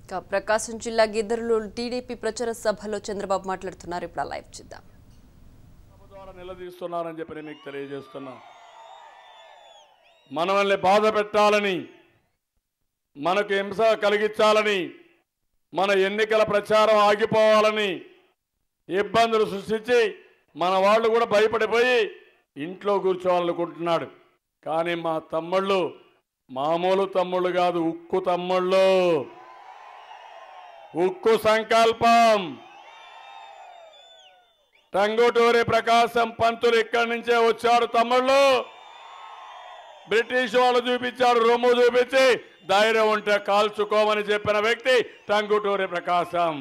ఇక ప్రకాశం జిల్లా గిద్దరులో టీడీపీ ప్రచార సభలో చంద్రబాబు మాట్లాడుతున్నారు ఇప్పుడు ఆ లైవ్ చూద్దాం సభ ద్వారా నిలదీస్తున్నారని చెప్పి నేను మీకు తెలియజేస్తున్నా మనల్ని బాధ పెట్టాలని మనకు హింస కలిగించాలని మన ఎన్నికల ప్రచారం ఆగిపోవాలని ఇబ్బందులు సృష్టించి మన వాళ్ళు కూడా భయపడిపోయి ఇంట్లో కూర్చోవాలనుకుంటున్నాడు కానీ మా తమ్ముళ్ళు మామూలు తమ్ముళ్ళు కాదు ఉక్కు తమ్ముళ్ళు ఉక్కు సంకల్పం టంగుటూరి ప్రకాశం పంతులు ఇక్కడి నుంచే వచ్చాడు తమ్ముళ్ళు బ్రిటిష్ వాళ్ళు చూపించారు రొమ్ము చూపించి ధైర్యం ఉంటే కాల్చుకోమని చెప్పిన వ్యక్తి టంగుటూరి ప్రకాశం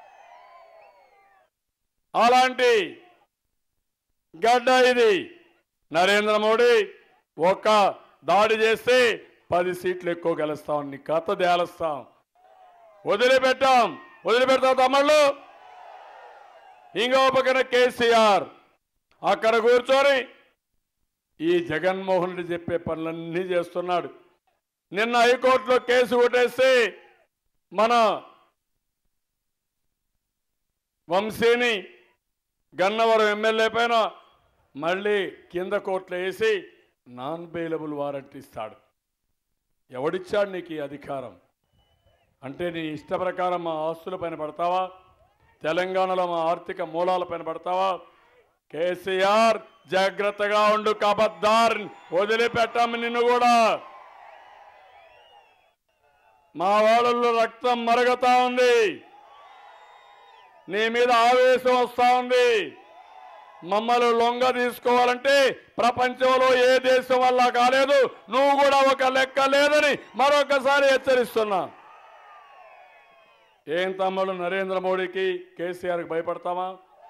అలాంటి గడ్డ ఇది నరేంద్ర మోడీ ఒక దాడి చేస్తే పది సీట్లు ఎక్కువ గెలుస్తాం నీ కథ తేలుస్తాం వదిలిపెట్టాం వదిలిపెడతాం తమ్ముళ్ళు ఇంకో పక్కన కేసీఆర్ అక్కడ కూర్చొని ఈ జగన్మోహన్ రెడ్డి చెప్పే పనులన్నీ చేస్తున్నాడు నిన్న హైకోర్టులో కేసు కొట్టేసి మన వంశీని గన్నవరం ఎమ్మెల్యే పైన మళ్ళీ కింద కోర్టులో వేసి నాన్ బెయిలబుల్ వారెంట్ ఇస్తాడు ఎవడిచ్చాడు నీకు ఈ అధికారం అంటే నీ ఇష్ట ప్రకారం మా ఆస్తుల పైన పడతావా తెలంగాణలో మా ఆర్థిక మూలాల పైన పడతావా కేసీఆర్ జాగ్రత్తగా ఉండు కబద్దార్ వదిలిపెట్టాము నిన్ను కూడా మా వాళ్ళల్లో రక్తం మరగతా ఉంది నీ మీద ఆవేశం వస్తా ఉంది మమ్మల్ని లొంగ తీసుకోవాలంటే ప్రపంచంలో ఏ దేశం వల్ల కాలేదు నువ్వు కూడా ఒక లెక్క లేదని మరొకసారి హెచ్చరిస్తున్నా ఏం తమ్ముడు నరేంద్ర మోడీకి కేసీఆర్కి భయపడతామా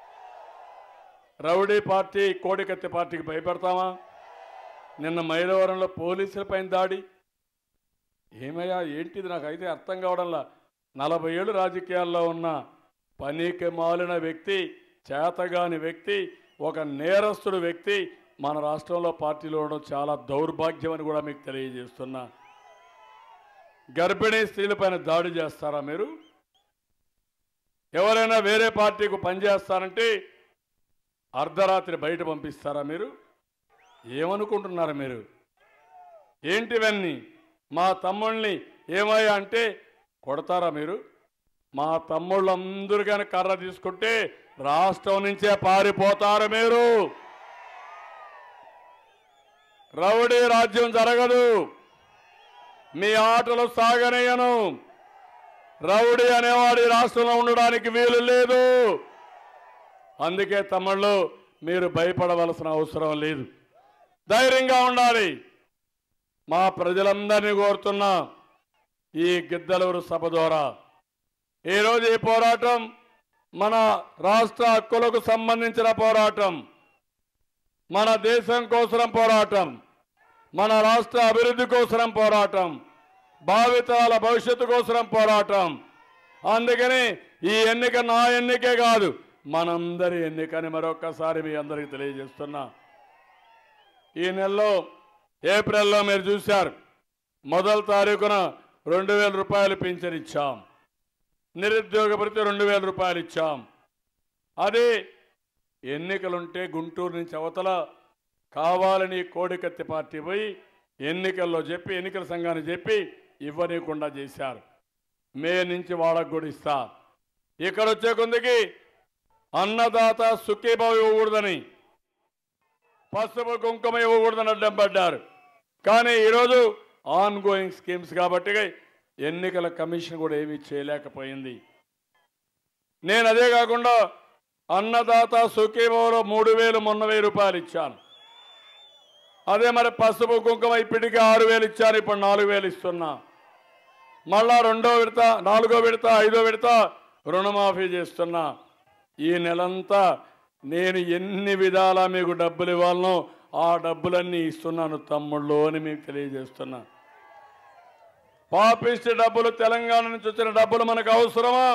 రౌడీ పార్టీ కోడికత్తి పార్టీకి భయపడతామా నిన్న మైలవరంలో పోలీసులపైన దాడి ఏమయ్యా ఏంటిది నాకైతే అర్థం కావడంలా నలభై ఏళ్ళు రాజకీయాల్లో ఉన్న పనికి మాలిన వ్యక్తి చేతగాని వ్యక్తి ఒక నేరస్తుడు వ్యక్తి మన రాష్ట్రంలో పార్టీలో ఉండడం చాలా దౌర్భాగ్యం అని కూడా మీకు తెలియజేస్తున్నా గర్భిణీ స్త్రీలపైన దాడి చేస్తారా మీరు ఎవరైనా వేరే పార్టీకి పనిచేస్తారంటే అర్ధరాత్రి బయట పంపిస్తారా మీరు ఏమనుకుంటున్నారు మీరు ఏంటివన్నీ మా తమ్ముళ్ళని ఏమయ్యా అంటే కొడతారా మీరు మా తమ్ముళ్ళందరూ కానీ కర్ర తీసుకుంటే రాష్ట్రం నుంచే పారిపోతారు మీరు రౌడీ రాజ్యం జరగదు మీ ఆటలు సాగనేయను రౌడీ అనేవాడు ఈ రాష్ట్రంలో ఉండడానికి వీలు లేదు అందుకే తమ్ముళ్ళు మీరు భయపడవలసిన అవసరం లేదు ధైర్యంగా ఉండాలి మా ప్రజలందరినీ కోరుతున్నా ఈ గిద్దలూరు సభ ద్వారా ఈరోజు ఈ పోరాటం మన రాష్ట్ర హక్కులకు సంబంధించిన పోరాటం మన దేశం కోసం పోరాటం మన రాష్ట్ర అభివృద్ధి కోసం పోరాటం భావితరాల భవిష్యత్తు కోసం పోరాటం అందుకని ఈ ఎన్నిక నా ఎన్నికే కాదు మనందరి ఎన్నికని మరొక్కసారి మీ అందరికీ తెలియజేస్తున్నా ఈ నెలలో ఏప్రిల్లో మీరు చూశారు మొదటి తారీఖున రెండు వేల రూపాయలు పింఛన్ ఇచ్చాం నిరుద్యోగ భృతి రెండు వేల రూపాయలు ఇచ్చాం అది ఎన్నికలుంటే గుంటూరు నుంచి అవతల కావాలని కోడికత్తి పార్టీ పోయి ఎన్నికల్లో చెప్పి ఎన్నికల సంఘాన్ని చెప్పి ఇవ్వనీయకుండా చేశారు మే నుంచి వాళ్ళకు కూడా ఇస్తా ఇక్కడ వచ్చే కొందికి అన్నదాత సుఖీభావ ఇవ్వకూడదని పసుపు కుంకుమ ఇవ్వకూడదని అడ్డం పడ్డారు కానీ ఈరోజు ఆన్ గోయింగ్ స్కీమ్స్ కాబట్టి ఎన్నికల కమిషన్ కూడా ఏమీ చేయలేకపోయింది నేను అదే కాకుండా అన్నదాత సుఖీభావలో మూడు వేలు మొన్న వెయ్యి రూపాయలు ఇచ్చాను అదే మరి పసుపు కుంకుమ ఇప్పటికీ ఆరు వేలు ఇచ్చాను ఇప్పుడు నాలుగు వేలు ఇస్తున్నా మళ్ళా రెండో విడత నాలుగో విడత ఐదో విడత రుణమాఫీ చేస్తున్నా ఈ నెలంతా నేను ఎన్ని విధాలా మీకు డబ్బులు ఇవ్వాలనో ఆ డబ్బులన్నీ ఇస్తున్నాను తమ్ముళ్ళు అని మీకు తెలియజేస్తున్నా పాపిస్ట్ డబ్బులు తెలంగాణ నుంచి వచ్చిన డబ్బులు మనకు అవసరమా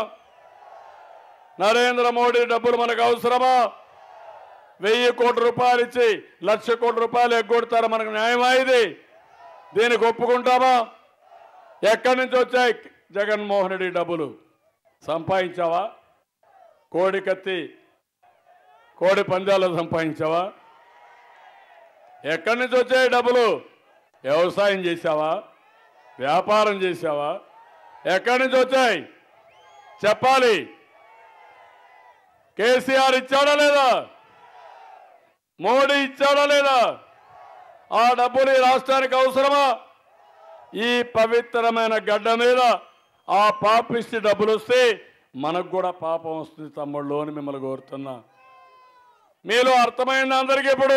నరేంద్ర మోడీ డబ్బులు మనకు అవసరమా వెయ్యి కోట్ల రూపాయలు ఇచ్చి లక్ష కోట్ల రూపాయలు ఎగ్గొడతారు మనకు న్యాయమా ఇది దీనికి ఒప్పుకుంటామా ఎక్కడి నుంచి వచ్చాయి జగన్మోహన్ రెడ్డి డబ్బులు సంపాదించావా కోడి కత్తి కోడి పందాలు సంపాదించావా ఎక్కడి నుంచి వచ్చాయి డబ్బులు వ్యవసాయం చేశావా వ్యాపారం చేశావా ఎక్కడి నుంచి వచ్చాయి చెప్పాలి కేసీఆర్ ఇచ్చాడా లేదా మోడీ ఇచ్చాడా లేదా ఆ డబ్బులు ఈ రాష్ట్రానికి అవసరమా ఈ పవిత్రమైన గడ్డ మీద ఆ పాపిష్టి డబ్బులు వస్తే మనకు కూడా పాపం వస్తుంది తమ్ముళ్ళు అని మిమ్మల్ని కోరుతున్నా మీలో అర్థమైంది అందరికీ ఇప్పుడు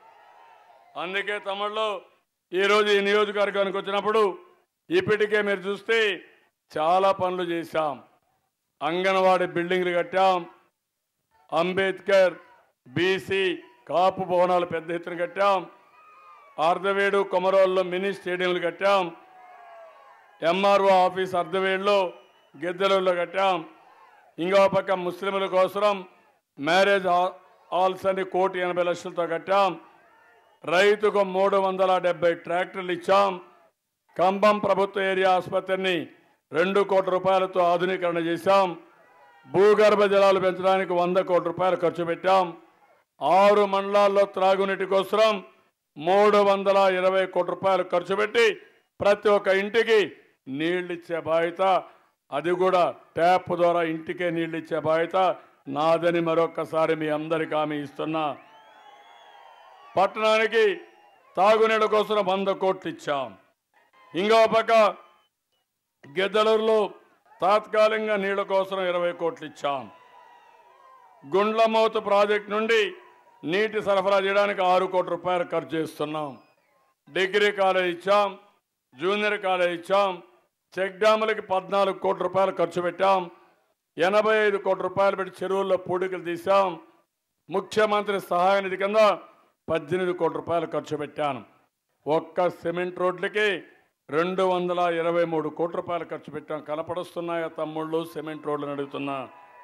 అందుకే తమ్ముళ్ళు ఈరోజు ఈ నియోజకవర్గానికి వచ్చినప్పుడు ఇప్పటికే మీరు చూస్తే చాలా పనులు చేశాం అంగన్వాడీ బిల్డింగ్లు కట్టాం అంబేద్కర్ బీసీ కాపు భవనాలు పెద్ద ఎత్తున కట్టాం అర్ధవేడు కొమరోల్లో మినీ స్టేడియంలు కట్టాం ఎంఆర్ఓ ఆఫీస్ అర్ధవేడులో గిద్దెలలో కట్టాం ఇంకో పక్క ముస్లింల కోసం మ్యారేజ్ హా- హాల్స్ అని కోటి ఎనభై లక్షలతో కట్టాం రైతుకు మూడు వందల డెబ్బై ట్రాక్టర్లు ఇచ్చాం కంబం ప్రభుత్వ ఏరియా ఆసుపత్రిని రెండు కోట్ల రూపాయలతో ఆధునీకరణ చేశాం భూగర్భ జలాలు పెంచడానికి వంద కోట్ల రూపాయలు ఖర్చు పెట్టాం ఆరు మండలాల్లో త్రాగునీటి కోసం మూడు వందల ఇరవై కోట్ల రూపాయలు ఖర్చు పెట్టి ప్రతి ఒక్క ఇంటికి నీళ్ళు ఇచ్చే బాధ్యత అది కూడా ట్యాప్ ద్వారా ఇంటికే నీళ్ళు ఇచ్చే బాధ్యత నాదని మరొక్కసారి మీ అందరికి హామీ ఇస్తున్నా పట్టణానికి తాగునీళ్ళ కోసం వంద కోట్లు ఇచ్చాం ఇంకో పక్క గిద్దలూరులో తాత్కాలికంగా నీళ్ల కోసం ఇరవై కోట్లు ఇచ్చాం గుండ్లమౌతు ప్రాజెక్ట్ నుండి నీటి సరఫరా చేయడానికి ఆరు కోట్ల రూపాయలు ఖర్చు చేస్తున్నాం డిగ్రీ కాలేజ్ ఇచ్చాం జూనియర్ కాలేజ్ ఇచ్చాం చెక్ డ్యాములకి పద్నాలుగు కోట్ల రూపాయలు ఖర్చు పెట్టాం ఎనభై ఐదు కోట్ల రూపాయలు పెట్టి చెరువుల్లో పూడికలు తీశాం ముఖ్యమంత్రి సహాయ నిధి కింద పద్దెనిమిది కోట్ల రూపాయలు ఖర్చు పెట్టాను ఒక్క సిమెంట్ రోడ్లకి రెండు వందల ఇరవై మూడు కోట్ల రూపాయలు ఖర్చు పెట్టాం కనపడుస్తున్నాయా తమ్ముళ్ళు సిమెంట్ రోడ్లు అడుగుతున్నా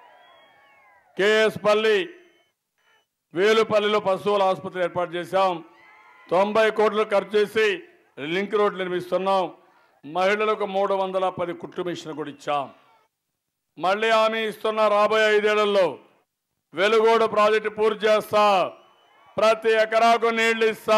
కేఎస్ పల్లి వేలుపల్లిలో పశువుల ఆసుపత్రి ఏర్పాటు చేశాం తొంభై కోట్లు ఖర్చు చేసి లింక్ రోడ్లు నిర్మిస్తున్నాం మహిళలకు మూడు వందల పది కుట్టు మిషన్ కూడా ఇచ్చాం మళ్ళీ హామీ ఇస్తున్న రాబోయే ఐదేళ్లలో వెలుగోడు ప్రాజెక్టు పూర్తి చేస్తా ప్రతి ఎకరాకు నీళ్లు ఇస్తా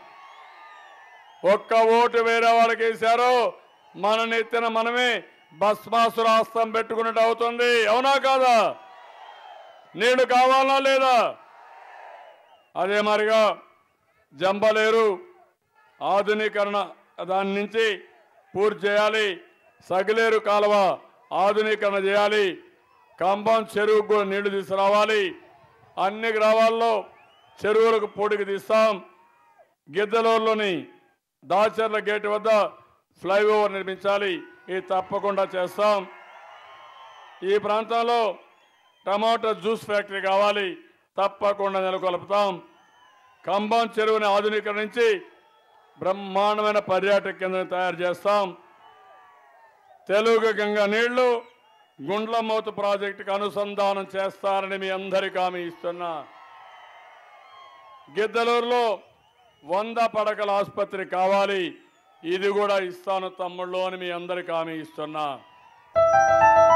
ఒక్క ఓటు వేరే వాళ్ళకి వేశారు మన నెత్తిన మనమే భస్మాసురాస్తం పెట్టుకున్నట్టు అవుతుంది అవునా కాదా నీళ్లు కావాలా లేదా అదే మరిగా జంబలేరు ఆధునీకరణ దాని నుంచి పూర్తి చేయాలి సగిలేరు కాలువ ఆధునీకరణ చేయాలి కంబం చెరువుకు కూడా నీళ్లు తీసుకురావాలి అన్ని గ్రామాల్లో చెరువులకు పొడికి తీస్తాం గిద్దలూరులోని దాచర్ల గేట్ వద్ద ఫ్లైఓవర్ నిర్మించాలి ఇది తప్పకుండా చేస్తాం ఈ ప్రాంతంలో టమాటో జ్యూస్ ఫ్యాక్టరీ కావాలి తప్పకుండా నెలకొల్పుతాం కంబం చెరువుని ఆధునీకరించి బ్రహ్మాండమైన పర్యాటక కేంద్రం తయారు చేస్తాం తెలుగు గంగ నీళ్లు గుండ్లమౌతు ప్రాజెక్టుకు అనుసంధానం చేస్తారని మీ అందరికీ హామీ ఇస్తున్నా గిద్దలూరులో వంద పడకల ఆసుపత్రి కావాలి ఇది కూడా ఇస్తాను తమ్ముళ్ళు అని మీ అందరికీ హామీ ఇస్తున్నా